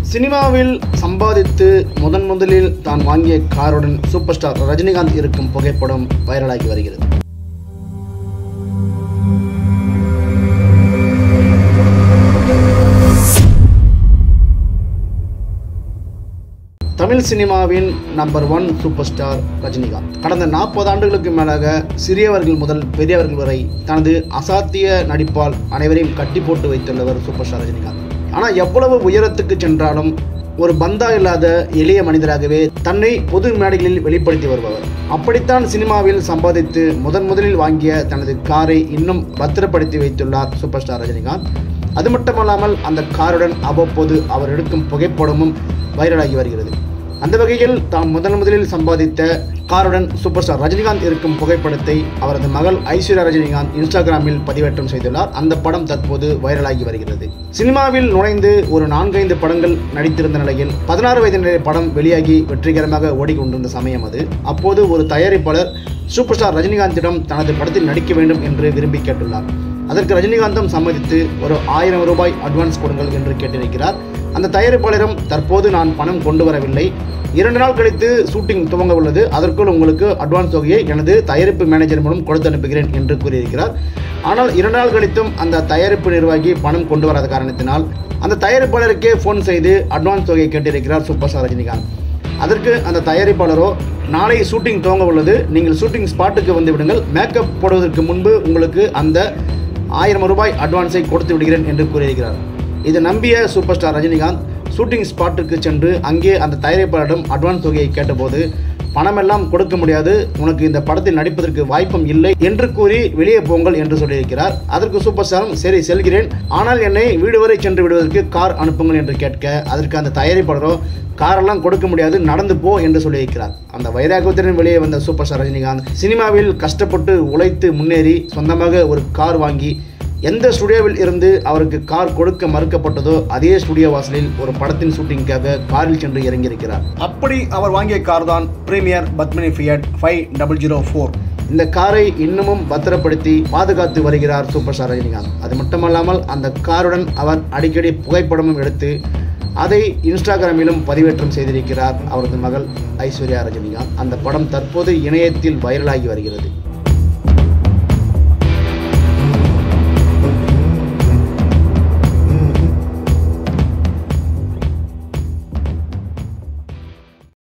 சினிமாவில் சம்பாதித்து முதன் முதலில் தான் வாங்கிய காருடன் சூப்பர் ஸ்டார் ரஜினிகாந்த் இருக்கும் புகைப்படம் வைரலாகி வருகிறது தமிழ் சினிமாவின் number one super star Rajinikanth கடந்த நாற்பது ஆண்டுகளுக்கு மேலாக சிறியவர்கள் முதல் பெரியவர்கள் வரை தனது அசாத்திய நடிப்பால் அனைவரையும் கட்டி போட்டு வைத்துள்ளவர் சூப்பர் ஸ்டார் ரஜினிகாந்த் ஆனால் எவ்வளவு உயரத்துக்கு சென்றாலும் ஒரு பந்தா இல்லாத எளிய மனிதராகவே தன்னை பொது மேடைகளில் வெளிப்படுத்தி வருபவர் அப்படித்தான் சினிமாவில் சம்பாதித்து முதன் முதலில் வாங்கிய தனது காரை இன்னும் பத்திரப்படுத்தி வைத்துள்ளார் சூப்பர் ஸ்டார் ரஜினிகாந்த் அது மட்டுமல்லாமல் அந்த காருடன் அவ்வப்போது அவர் எடுக்கும் புகைப்படமும் வைரலாகி வருகிறது அந்த வகையில் தாம் முதன் முதலில் சம்பாதித்த காருடன் சூப்பர் ஸ்டார் ரஜினிகாந்த் இருக்கும் புகைப்படத்தை அவரது மகள் ஐஸ்வர்யா ரஜினிகாந்த் இன்ஸ்டாகிராமில் பதிவேற்றம் செய்துள்ளார் அந்த படம் தற்போது வைரலாகி வருகிறது சினிமாவில் நுழைந்து ஒரு நான்கைந்து படங்கள் நடித்திருந்த நிலையில் பதினாறு வயதினரை படம் வெளியாகி வெற்றிகரமாக ஓடிக்கொண்டிருந்த சமயம் அது அப்போது ஒரு தயாரிப்பாளர் சூப்பர் ஸ்டார் ரஜினிகாந்திடம் தனது படத்தில் நடிக்க வேண்டும் என்று விரும்பி கேட்டுள்ளார் அதற்கு ரஜினிகாந்தும் சம்மதித்து ஒரு ஆயிரம் ரூபாய் அட்வான்ஸ் கொடுங்கள் என்று கேட்டிருக்கிறார் அந்த தயாரிப்பாளரும் தற்போது நான் பணம் கொண்டு வரவில்லை இரண்டு நாள் கழித்து ஷூட்டிங் துவங்க உள்ளது அதற்குள் உங்களுக்கு அட்வான்ஸ் தொகையை எனது தயாரிப்பு மேனேஜர் மூலம் கொடுத்து அனுப்புகிறேன் என்று கூறியிருக்கிறார் ஆனால் இரண்டு நாள் கழித்தும் அந்த தயாரிப்பு நிர்வாகி பணம் கொண்டு வராத காரணத்தினால் அந்த தயாரிப்பாளருக்கே ஃபோன் செய்து அட்வான்ஸ் தொகையை கேட்டிருக்கிறார் சூப்பர் ஸ்டார் ரஜினிகாந்த் அதற்கு அந்த தயாரிப்பாளரோ நாளை ஷூட்டிங் துவங்க உள்ளது நீங்கள் ஷூட்டிங் ஸ்பாட்டுக்கு வந்து விடுங்கள் மேக்கப் போடுவதற்கு முன்பு உங்களுக்கு அந்த ஆயிரம் ரூபாய் அட்வான்ஸை கொடுத்து விடுகிறேன் என்று கூறியிருக்கிறார் இதை நம்பிய சூப்பர் ஸ்டார் ரஜினிகாந்த் ஷூட்டிங் ஸ்பாட்டுக்கு சென்று அங்கே அந்த தயாரிப்பாளரிடம் அட்வான்ஸ் தொகையை கேட்டபோது பணமெல்லாம் கொடுக்க முடியாது உனக்கு இந்த படத்தில் நடிப்பதற்கு வாய்ப்பும் இல்லை என்று கூறி வெளியே போங்கள் என்று சொல்லியிருக்கிறார் அதற்கு சூப்பர் ஸ்டாரும் சரி செல்கிறேன் ஆனால் என்னை வீடு வரை சென்று விடுவதற்கு கார் அனுப்புங்கள் என்று கேட்க அதற்கு அந்த தயாரிப்பாளரோ காரெல்லாம் கொடுக்க முடியாது நடந்து போ என்று சொல்லியிருக்கிறார் அந்த வைராகத்துடன் வெளியே வந்த சூப்பர் ஸ்டார் ரஜினிகாந்த் சினிமாவில் கஷ்டப்பட்டு உழைத்து முன்னேறி சொந்தமாக ஒரு கார் வாங்கி எந்த ஸ்டுடியோவில் இருந்து அவருக்கு கார் கொடுக்க மறுக்கப்பட்டதோ அதே ஸ்டுடியோ வாசலில் ஒரு படத்தின் ஷூட்டிங்காக காரில் சென்று இறங்கியிருக்கிறார் அப்படி அவர் வாங்கிய கார் தான் premier Padmini Fiat five double zero four இந்த காரை இன்னமும் பத்திரப்படுத்தி பாதுகாத்து வருகிறார் சூப்பர் ஸ்டார் ரஜினிகாந்த் அது மட்டுமல்லாமல் அந்த காருடன் அவர் அடிக்கடி புகைப்படமும் எடுத்து அதை இன்ஸ்டாகிராமிலும் பதிவேற்றம் செய்திருக்கிறார் அவரது மகள் ஐஸ்வர்யா ரஜினிகாந்த் அந்த படம் தற்போது இணையத்தில் வைரலாகி வருகிறது